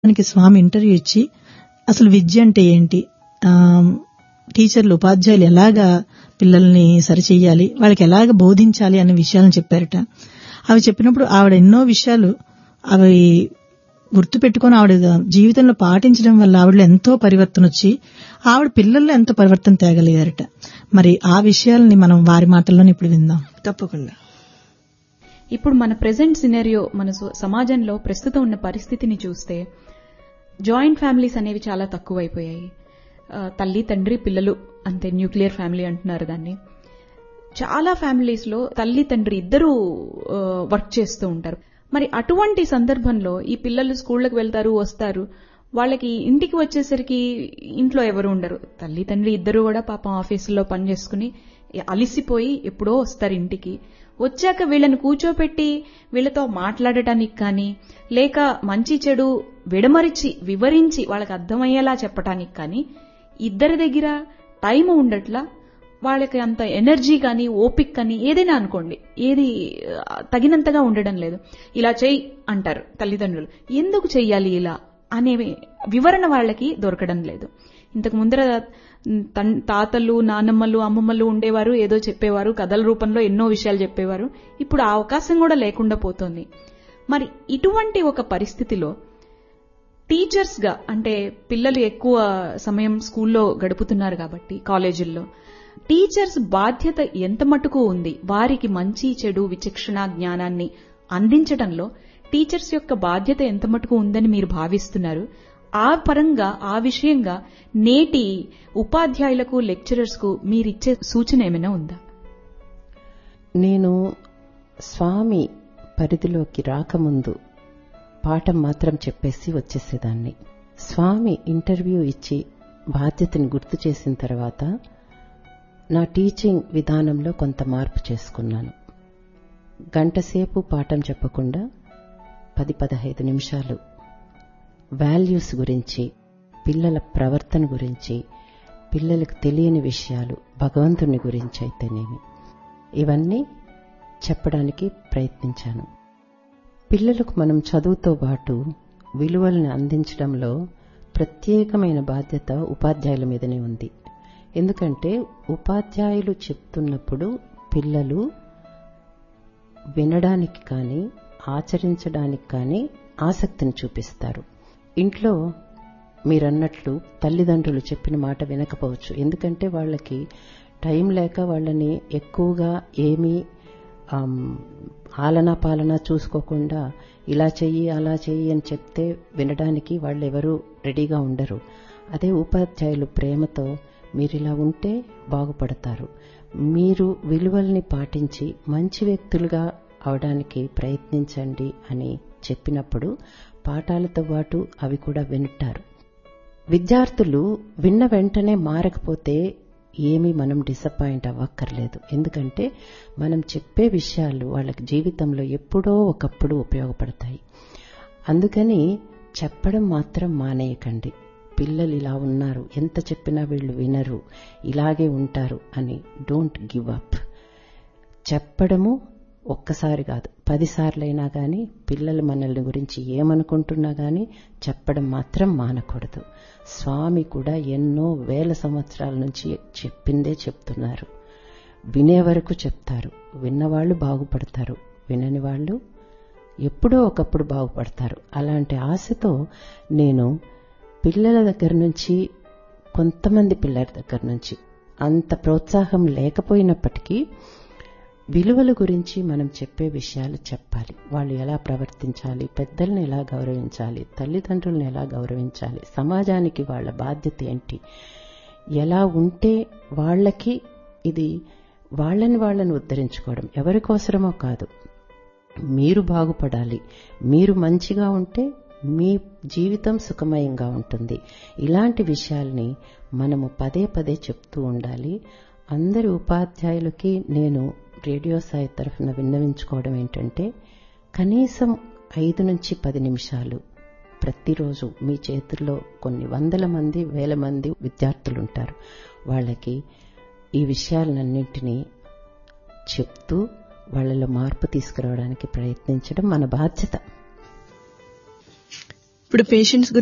మనకి స్వామి ఇంటర్వ్యూ ఇచ్చి అసలు విద్య అంటే ఏంటి ఆ, టీచర్లు ఉపాధ్యాయులు ఎలాగా పిల్లల్ని సరిచెయ్యాలి వాళ్ళకి ఎలాగ బోధించాలి అనే విషయాలను చెప్పారట అవి చెప్పినప్పుడు ఆవిడ ఎన్నో విషయాలు అవి గుర్తు పెట్టుకుని ఆవిడ జీవితంలో పాటించడం వల్ల ఆవిడలో ఎంతో పరివర్తన వచ్చి ఆవిడ పిల్లల్లో ఎంతో పరివర్తన తేగలిగారట మరి ఆ విషయాల్ని మనం వారి మాటల్లోనే ఇప్పుడు విందాం తప్పకుండా ఇప్పుడు మన ప్రెసెంట్ సినారియో మన సో- సమాజంలో ప్రస్తుతం ఉన్న పరిస్థితిని చూస్తే జాయింట్ ఫ్యామిలీస్ అనేవి చాలా తక్కువైపోయాయి ఆ, తల్లి తండ్రి పిల్లలు అంతే న్యూక్లియర్ ఫ్యామిలీ అంటున్నారు దాన్ని చాలా ఫ్యామిలీస్ లో తల్లి తండ్రి ఇద్దరూ వర్క్ చేస్తూ ఉంటారు మరి అటువంటి సందర్భంలో ఈ పిల్లలు స్కూళ్ళకి వెళ్తారు వస్తారు వాళ్ళకి ఇంటికి వచ్చేసరికి ఇంట్లో ఎవరు ఉండరు తల్లి తండ్రి ఇద్దరు కూడా పాపం ఆఫీసులో పని చేసుకుని అలిసిపోయి ఎప్పుడో వస్తారు ఇంటికి వచ్చాక వీళ్ళని కూర్చోపెట్టి వీళ్ళతో మాట్లాడటానికి కానీ లేక మంచి చెడు విడమరిచి వివరించి వాళ్ళకి అర్థమయ్యేలా చెప్పటానికి కానీ ఇద్దరి దగ్గర టైం ఉండట్లా వాళ్ళకి అంత ఎనర్జీ కానీ ఓపిక్ కానీ ఏదైనా అనుకోండి ఏది ఆ, తగినంతగా ఉండడం లేదు ఇలా చెయ్యి అంటారు తల్లిదండ్రులు ఎందుకు చెయ్యాలి ఇలా అనే వివరణ వాళ్ళకి దొరకడం లేదు ఇంతకు ముందర తన్- తాతలు నానమ్మలు అమ్మమ్మలు ఉండేవారు ఏదో చెప్పేవారు కథల రూపంలో ఎన్నో విషయాలు చెప్పేవారు ఇప్పుడు ఆ అవకాశం కూడా లేకుండా పోతోంది మరి ఇటువంటి ఒక పరిస్థితిలో టీచర్స్ గా అంటే పిల్లలు ఎక్కువ సమయం స్కూల్లో గడుపుతున్నారు కాబట్టి కాలేజీల్లో టీచర్స్ బాధ్యత ఎంత మటుకు ఉంది వారికి మంచి చెడు విచక్షణ జ్ఞానాన్ని అందించడంలో టీచర్స్ యొక్క బాధ్యత ఎంత మటుకు ఉందని మీరు భావిస్తున్నారు ఆ పరంగా ఆ విషయంగా నేటి ఉపాధ్యాయులకు లెక్చరర్స్ కు మీరిచ్చే సూచన ఏమైనా ఉందా నేను స్వామి పరిధిలోకి రాకముందు పాఠం మాత్రం చెప్పేసి వచ్చేసేదాన్ని స్వామి ఇంటర్వ్యూ ఇచ్చి బాధ్యతని గుర్తు చేసిన తర్వాత నా టీచింగ్ విధానంలో కొంత మార్పు చేసుకున్నాను గంటసేపు పాఠం చెప్పకుండా పది పదహైదు నిమిషాలు వాల్యూస్ గురించి పిల్లల ప్రవర్తన గురించి పిల్లలకు తెలియని విషయాలు భగవంతుని గురించి అయితేనేమి ఇవన్నీ చెప్పడానికి ప్రయత్నించాను పిల్లలకు మనం చదువుతో పాటు విలువల్ని అందించడంలో ప్రత్యేకమైన బాధ్యత ఉపాధ్యాయుల మీదనే ఉంది ఎందుకంటే ఉపాధ్యాయులు చెప్తున్నప్పుడు పిల్లలు వినడానికి కానీ ఆచరించడానికి కానీ ఆసక్తిని చూపిస్తారు ఇంట్లో మీరన్నట్లు తల్లిదండ్రులు చెప్పిన మాట వినకపోవచ్చు ఎందుకంటే వాళ్ళకి టైం లేక వాళ్ళని ఎక్కువగా ఏమీ ఆమ్, ఆలనా పాలన చూసుకోకుండా ఇలా చెయ్యి అలా చెయ్యి అని చెప్తే వినడానికి వాళ్ళు ఎవరు రెడీగా ఉండరు అదే ఉపాధ్యాయులు ప్రేమతో మీరు ఇలా ఉంటే బాగుపడతారు మీరు విలువల్ని పాటించి మంచి వ్యక్తులుగా అవడానికి ప్రయత్నించండి అని చెప్పినప్పుడు పాఠాలతో పాటు అవి కూడా వింటారు విద్యార్థులు విన్న వెంటనే మారకపోతే ఏమీ మనం డిసప్పాయింట్ అవ్వక్కర్లేదు ఎందుకంటే మనం చెప్పే విషయాలు వాళ్ళకి జీవితంలో ఎప్పుడో ఒకప్పుడు ఉపయోగపడతాయి అందుకని చెప్పడం మాత్రం మానేయకండి పిల్లలు ఇలా ఉన్నారు ఎంత చెప్పినా వీళ్ళు వినరు ఇలాగే ఉంటారు అని డోంట్ గివ్ అప్ చెప్పడము ఒక్కసారి కాదు పదిసార్లైనా కానీ పిల్లలు మనల్ని గురించి ఏమనుకుంటున్నా కానీ చెప్పడం మాత్రం మానకూడదు స్వామి కూడా ఎన్నో వేల సంవత్సరాల నుంచి చెప్పిందే చెప్తున్నారు వినే వరకు చెప్తారు విన్నవాళ్ళు బాగుపడతారు వినని వాళ్ళు ఎప్పుడో ఒకప్పుడు బాగుపడతారు అలాంటి ఆశతో నేను పిల్లల దగ్గర నుంచి కొంతమంది పిల్లల దగ్గర నుంచి అంత ప్రోత్సాహం లేకపోయినప్పటికీ విలువల గురించి మనం చెప్పే విషయాలు చెప్పాలి వాళ్ళు ఎలా ప్రవర్తించాలి పెద్దల్ని ఎలా గౌరవించాలి తల్లిదండ్రులను ఎలా గౌరవించాలి సమాజానికి వాళ్ళ బాధ్యత ఏంటి ఎలా ఉంటే వాళ్ళకి ఇది వాళ్ళని వాళ్ళని ఉద్ధరించుకోవడం ఎవరి కోసరమో కాదు మీరు బాగుపడాలి మీరు మంచిగా ఉంటే మీ జీవితం సుఖమయంగా ఉంటుంది ఇలాంటి విషయాల్ని మనము పదే పదే చెప్తూ ఉండాలి అందరి ఉపాధ్యాయులకి నేను రేడియో సాయి తరఫున విన్నవించుకోవడం ఏంటంటే కనీసం ఐదు నుంచి పది నిమిషాలు ప్రతిరోజు మీ చేతుల్లో కొన్ని వందల మంది వేల మంది విద్యార్థులు ఉంటారు వాళ్ళకి ఈ విషయాలన్నింటినీ చెప్తూ వాళ్ళలో మార్పు తీసుకురావడానికి ప్రయత్నించడం మన బాధ్యత ఇప్పుడు పేషెంట్స్